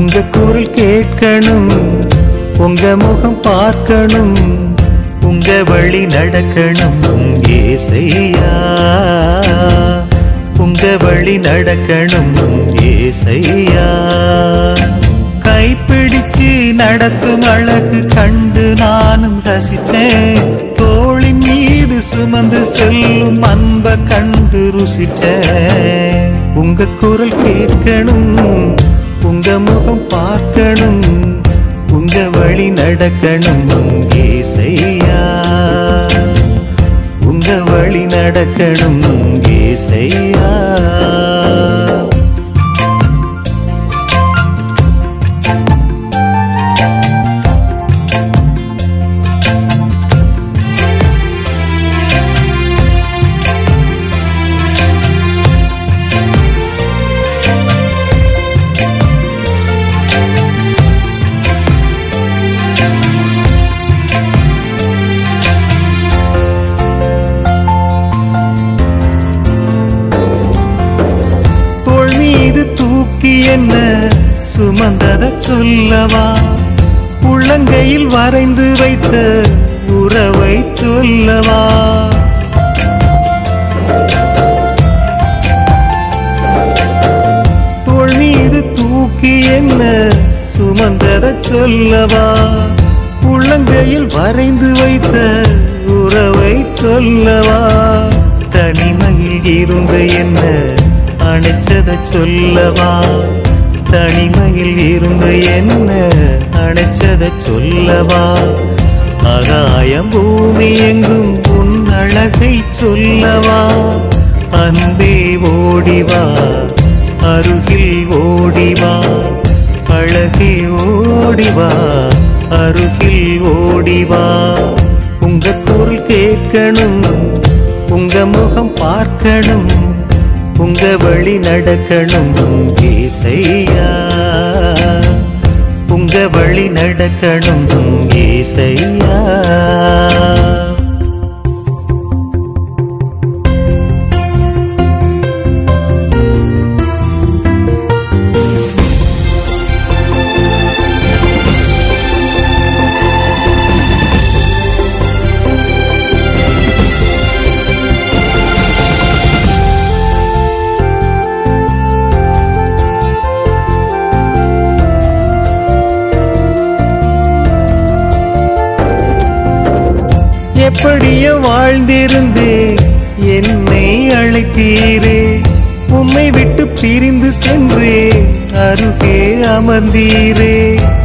உங்க குரல் கேட்கணும் உங்க முகம் பார்க்கணும் உங்க வழி நடக்கணும் ஏசையா உங்க வழி நடக்கணும் ஏசையா கைப்பிடிச்சு நடக்கும் அழகு கண்டு நானும் ரசிச்சேன் தோளின் மீது சுமந்து செல்லும் அன்ப கண்டு ருசிச்சேன் உங்க குரல் கேட்கணும் உங்க முகம் பார்க்கணும் உங்க வழி நடக்கணும் ஏசையா உங்க வழி நடக்கணும் ஏசையா தோள் மீது தூக்கி என்ன சுமந்தத சொல்லவா உள்ளங்கையில் வரைந்து வைத்த உறவை சொல்லவா தோள் மீது தூக்கி என்ன சுமந்தத சொல்லவா உள்ளங்கையில் வரைந்து வைத்த உறவை சொல்லவா தனிமையில் இருந்து என்ன அணைச்சத சொல்லவா தனிமையில் இருந்து என்ன அணைச்சத சொல்லவா ஆகாயம் பூமி எங்கும் உன் அழகை சொல்லவா அன்பே ஓடிவா அருகில் ஓடிவா அழகே ஓடிவா அருகில் ஓடிவா உங்க குரல் கேட்கணும் உங்க முகம் பார்க்கணும் உங்க வழி நடக்கணும் ஏசையா உங்க வழி நடக்கணும் ஏசையா எப்படியோ வாழ்ந்திருந்தே என்னை அழைத்தீரே உம்மை விட்டு பிரிந்து சென்றே அருகே அமர்ந்தீரே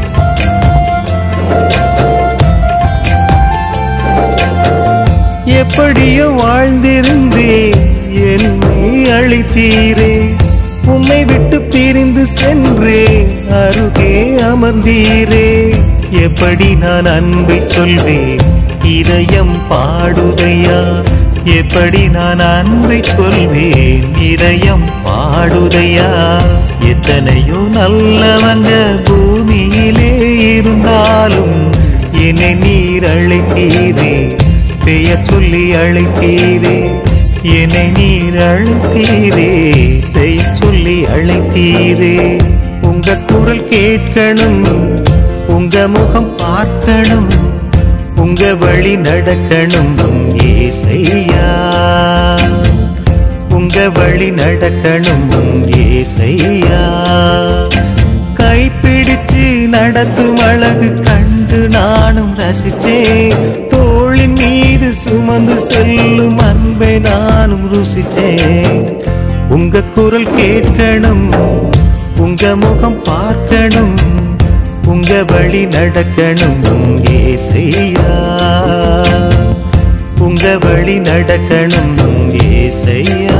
எப்படியோ வாழ்ந்திருந்தே என்னை அழைத்தீரே உம்மை விட்டு பிரிந்து சென்றே அருகே அமர்ந்தீரே எப்படி நான் அன்பை சொல்வேன் இதயம் பாடுதையா எப்படி நான் அன்பை சொல்வேன் இதயம் பாடுதையா எத்தனையோ நல்லவங்க பூமியிலே இருந்தாலும் என்னை நீர் அழைத்தீரே பெயர் சொல்லி அழைத்தீரே என்னை நீர் அழைத்தீரே பெயர் சொல்லி அழைத்தீரே உங்க குரல் கேட்கணும் உங்க முகம் பார்க்கணும் உங்க வழி நடக்கணும் ஏசையா உங்க வழி நடக்கணும் ஏசையா கைப்பிடிச்சு நடத்தும் அழகு கண்டு நானும் ரசிச்சேன் தோளின் மீது சுமந்து செல்லும் அன்பை நானும் ருசிச்சேன் உங்க குரல் கேட்கணும் உங்க முகம் பார்க்கணும் உங்க வழி நடக்கணும் ஏசையா உங்க வழி நடக்கணும் ஏசையா